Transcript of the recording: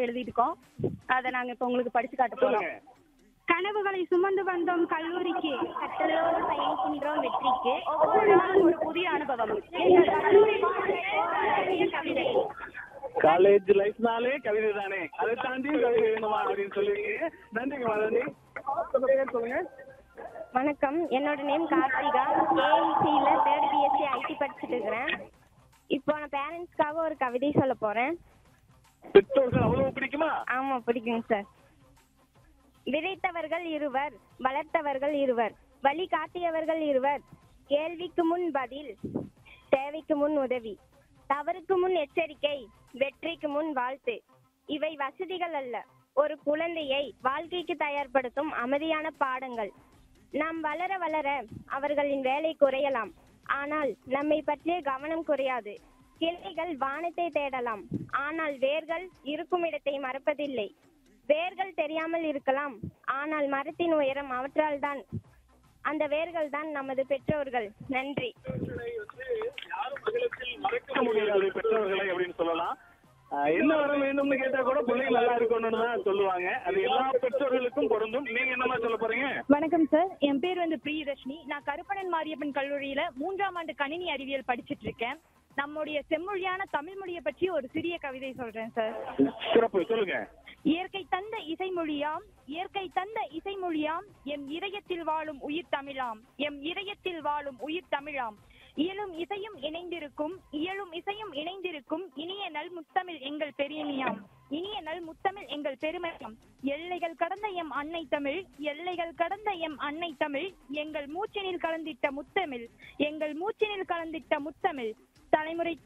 எழுதியிருக்கோம் அதை நாங்க இப்ப உங்களுக்கு படிச்சு காட்ட போறோம் சொல்லுங்க கனவுகளை சுமந்து வந்தோம் கல்லூரிக்கு கற்றலோடு பயணிக்கின்றோம் வெற்றிக்கு ஒவ்வொரு நாளும் ஒரு புதிய அனுபவம் எங்கள் கல்லூரி வாழ்க்கையே கவிதை காலேஜ் லைஃப்னாலே கவிதை தானே அதை தாண்டி கவிதை வேணுமா அப்படின்னு சொல்லுவீங்க நன்றிங்க நன்றி உங்க பேர் சொல்லுங்க வணக்கம் என்னோட நேம் கார்த்திகா ஏஐசியில் தேர்ட் பிஎஸ்சி ஐடி படிச்சுட்டு இருக்கிறேன் இப்போ நான் பேரண்ட்ஸ்க்காக ஒரு கவிதை சொல்ல போகிறேன் பெற்றோர்கள் அவ்வளவு பிடிக்குமா ஆமாம் பிடிக்குங்க சார் விதைத்தவர்கள் இருவர் வளர்த்தவர்கள் இருவர் வழி காட்டியவர்கள் இருவர் கேள்விக்கு முன் பதில் தேவைக்கு முன் உதவி தவறுக்கு முன் எச்சரிக்கை வெற்றிக்கு முன் வாழ்த்து இவை வசதிகள் அல்ல ஒரு குழந்தையை வாழ்க்கைக்கு தயார்படுத்தும் அமைதியான பாடங்கள் நாம் வளர வளர அவர்களின் வேலை குறையலாம் ஆனால் நம்மை பற்றிய கவனம் குறையாது கிளைகள் வானத்தை தேடலாம் ஆனால் வேர்கள் இருக்கும் இடத்தை மறப்பதில்லை வேர்கள் தெரியாமல் இருக்கலாம் ஆனால் மரத்தின் உயரம் அவற்றால் தான் அந்த வேர்கள் தான் நமது பெற்றோர்கள் நன்றி யாரும் மகிழத்தில் மறக்க முடியாது பெற்றோர்களை அப்படின்னு சொல்லலாம் ஆஹ் என்ன வர வேண்டும்னு கேட்டா கூட பிள்ளைங்க நல்லா இருக்கணும்னு தான் சொல்லுவாங்க அது எல்லா பெற்றோர்களுக்கும் பொருந்தும் நீங்க என்னமா சொல்ல போறீங்க வணக்கம் சார் என் பேர் வந்து பிரியதர்ஷினி நான் கருப்பணன் மாரியப்பன் கல்லூரியில மூன்றாம் ஆண்டு கணினி அறிவியல் படிச்சிட்டு இருக்கேன் நம்முடைய செம்மொழியான தமிழ் மொழியை பற்றி ஒரு சிறிய கவிதை சொல்றேன் சார் சிறப்பு சொல்லுங்க இயற்கை தந்த இசைமொழியாம் இயற்கை தந்த இசைமொழியாம் எம் இதயத்தில் வாழும் உயிர் தமிழாம் எம் இதயத்தில் வாழும் உயிர் தமிழாம் இயலும் இசையும் இணைந்திருக்கும் இயலும் இசையும் இணைந்திருக்கும் இனிய நல் முத்தமிழ் எங்கள் பெரியனியாம் இனிய நல் முத்தமிழ் எங்கள் பெருமையாம் எல்லைகள் கடந்த எம் அன்னை தமிழ் எல்லைகள் கடந்த எம் அன்னை தமிழ் எங்கள் மூச்சினில் கலந்திட்ட முத்தமிழ் எங்கள் மூச்சினில் கலந்திட்ட முத்தமிழ் தலைமுறை